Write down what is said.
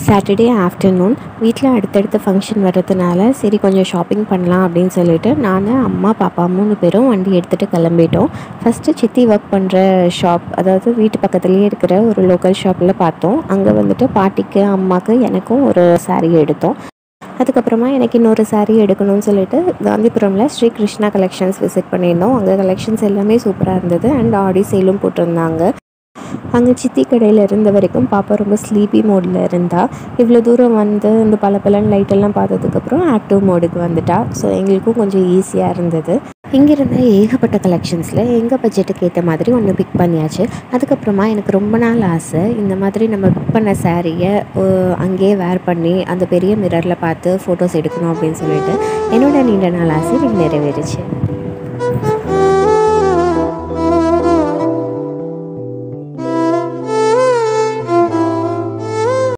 Saturday afternoon வீட்டில் அடுத்தடுத்த function வர்றதுனால சரி கொஞ்சம் ஷாப்பிங் பண்ணலாம் அப்படின்னு சொல்லிட்டு நான் அம்மா பாப்பா மூணு பேரும் வண்டி எடுத்துகிட்டு கிளம்பிட்டோம் ஃபஸ்ட்டு சித்தி ஒர்க் பண்ணுற ஷாப் அதாவது வீட்டு பக்கத்துலேயே இருக்கிற ஒரு லோக்கல் ஷாப்பில் பார்த்தோம் அங்கே வந்துட்டு பாட்டிக்கு அம்மாவுக்கு எனக்கும் ஒரு saree எடுத்தோம் அதுக்கப்புறமா எனக்கு இன்னொரு saree எடுக்கணும்னு சொல்லிட்டு காந்திபுரமில் ஸ்ரீ கிருஷ்ணா கலெக்ஷன்ஸ் விசிட் பண்ணியிருந்தோம் அங்கே கலெக்ஷன்ஸ் எல்லாமே சூப்பராக இருந்தது அண்ட் ஆடி சேலும் போட்டிருந்தாங்க அங்கே சித்தி கடையில் இருந்த வரைக்கும் பாப்பா ரொம்ப ஸ்லீப்பி மோடில் இருந்தா இவ்வளோ தூரம் வந்து இந்த பல பலன் லைட்டெல்லாம் பார்த்ததுக்கப்புறம் ஆக்டிவ் மோடுக்கு வந்துட்டா ஸோ எங்களுக்கும் கொஞ்சம் ஈஸியாக இருந்தது இங்கே இருந்த ஏகப்பட்ட கலெக்ஷன்ஸில் எங்கள் பட்ஜெட்டுக்கு ஏற்ற மாதிரி ஒன்று பிக் பண்ணியாச்சு அதுக்கப்புறமா எனக்கு ரொம்ப நாள் ஆசை இந்த மாதிரி நம்ம பிக் பண்ண சாரியை அங்கேயே வேர் பண்ணி அந்த பெரிய மிரரில் பார்த்து ஃபோட்டோஸ் எடுக்கணும் அப்படின்னு சொல்லிட்டு என்னோட நீண்ட நாள் ஆசை எனக்கு நிறைவேறுச்சு